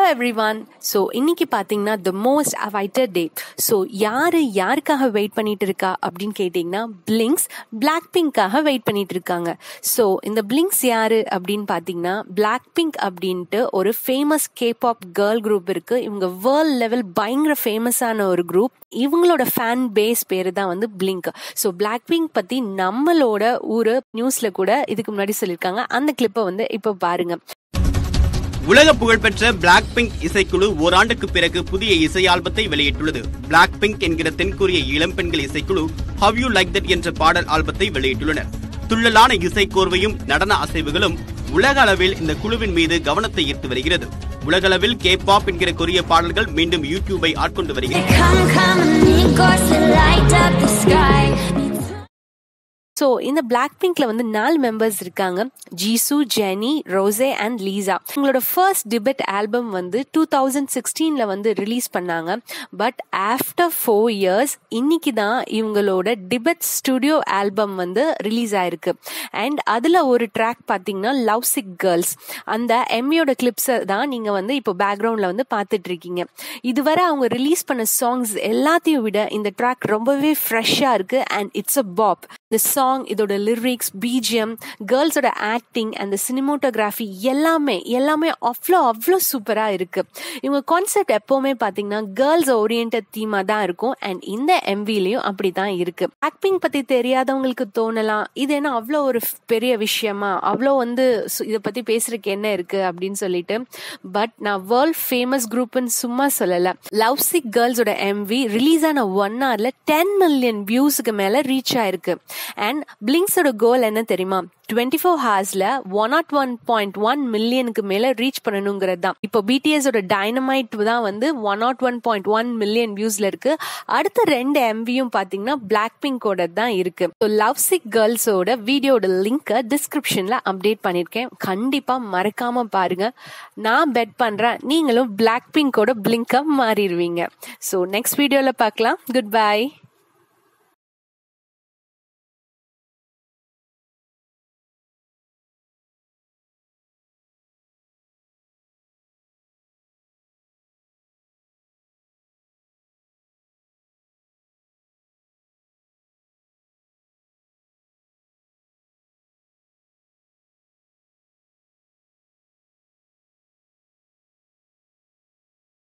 Every one so இன்னைக்கு பார்த்தீங்கன்னா the most awaited day so யாரு யாருக்காக வெயிட் பண்ணிட்டு இருக்கா அப்படின்னு கேட்டிங்கன்னா பிளிங்ஸ் பிளாக் பிங்க்காக வெயிட் பண்ணிட்டு இருக்காங்க ஸோ இந்த பிளிங்ஸ் யாரு அப்படின்னு பார்த்தீங்கன்னா பிளாக் பிங்க் அப்படின்ட்டு ஒரு ஃபேமஸ் கேபாப் கேர்ள் குரூப் இருக்கு இவங்க வேர்ல்ட் லெவல் பயங்கர ஃபேமஸான ஒரு குரூப் இவங்களோட ஃபேன் பேஸ் பேரு தான் வந்து பிளிங்க் ஸோ பிளாக் பிங்க் பத்தி நம்மளோட ஊரு நியூஸ்ல கூட இதுக்கு முன்னாடி சொல்லியிருக்காங்க அந்த கிளிப்பை வந்து இப்போ பாருங்க உலக புகழ்பெற்ற பிளாக் பிங்க் இசைக்குழு ஓராண்டுக்கு பிறகு புதிய இசை ஆல்பத்தை வெளியிட்டுள்ளது பிளாக் பிங்க் என்கிற தென்கொரிய இளம்பெண்கள் இசைக்குழு ஹவ் யூ லைக் தட் என்ற பாடல் ஆல்பத்தை வெளியிட்டுள்ளனர் துள்ளலான இசை கோர்வையும் நடன அசைவுகளும் உலக அளவில் இந்த குழுவின் மீது கவனத்தை ஈர்த்து வருகிறது உலகளவில் கே பாப் என்கிற கொரிய பாடல்கள் மீண்டும் யூடியூபை ஆட்கொண்டு வருகிறது Come, come, amigos, to light up the sky. So இந்த பிளாக் பிங்க்ல வந்து நாலு மெம்பர்ஸ் இருக்காங்க Jisoo Jennie Rose and Lisa இவங்களோட ஃபர்ஸ்ட் டிபெட் ஆல்பம் வந்து டூ தௌசண்ட் சிக்ஸ்டீன்ல வந்து ரிலீஸ் பண்ணாங்க பட் ஆஃப்டர் ஃபோர் இயர்ஸ் இன்னைக்கு தான் இவங்களோட டிபெட் ஸ்டுடியோ ஆல்பம் வந்து ரிலீஸ் ஆயிருக்கு அண்ட் அதுல ஒரு ட்ராக் பார்த்தீங்கன்னா லவ் சிக் கேர்ள்ஸ் அந்த எம்மியோட கிளிப்ஸை தான் நீங்க வந்து இப்போ பேக்ரவுண்ட்ல வந்து பார்த்துட்டு இருக்கீங்க இதுவரை அவங்க ரிலீஸ் பண்ண சாங்ஸ் எல்லாத்தையும் விட இந்த ட்ராக் ரொம்பவே ஃப்ரெஷ்ஷாக இருக்கு அண்ட் இட்ஸ் அ பாப் இந்த சாங் இதோட லிரிக்ஸ் பிஜிஎம் கேர்ள்ஸோட ஆக்டிங் அந்த சினிமோட்டோகிராஃபி எல்லாமே எல்லாமே அவ்வளோ அவ்வளோ சூப்பராக இருக்கு இவங்க கான்செப்ட் எப்போவுமே பார்த்தீங்கன்னா கேர்ள்ஸ் ஓரியன்ட் தீமாக தான் இருக்கும் அண்ட் இந்த எம்விலையும் அப்படி தான் இருக்கு ஆக்டிங் பற்றி தெரியாதவங்களுக்கு தோணலாம் இது என்ன அவ்வளோ ஒரு பெரிய விஷயமா அவ்வளோ வந்து சு- இதை பற்றி பேசுறதுக்கு என்ன இருக்கு அப்படின்னு சொல்லிட்டு பட் நான் வேர்ல்ட் ஃபேமஸ் குரூப்னு சும்மா சொல்லலை லவ் சிக் கேர்ள்ஸோட எம்வி ரிலீஸ் ஆன ஒன் ஹவர்ல டென் மில்லியன் வியூஸுக்கு மேல ரீச் ஆயிருக்கு அண்ட் பிளிங்ஸோட கோல் என்ன தெரியுமா டுவெண்ட்டி ஃபோர் ஹார்ஸ்ல one nought one point one மில்லியனுக்கு மேல ரீச் பண்ணணுங்கிறது தான் இப்போ பிடிஎஸோட டைனமைட் தான் வந்து one nought one point one million வியூஸ்ல இருக்கு அடுத்த ரெண்டு எம்வியும் பாத்தீங்கன்னா பிளாக் பிங்கோட தான் இருக்கு ஸோ லவ் சிக் கேர்ள்ஸோட வீடியோட லிங்கை டிஸ்கிரிப்ஷன்ல அப்டேட் பண்ணிருக்கேன் கண்டிப்பா மறக்காம பாருங்க நான் பெட் பண்றேன் நீங்களும் பிளாக் பிங்கோட பிளிங்கா மாறிடுவீங்க ஸோ நெக்ஸ்ட் வீடியோல பார்க்கலாம் குட் பை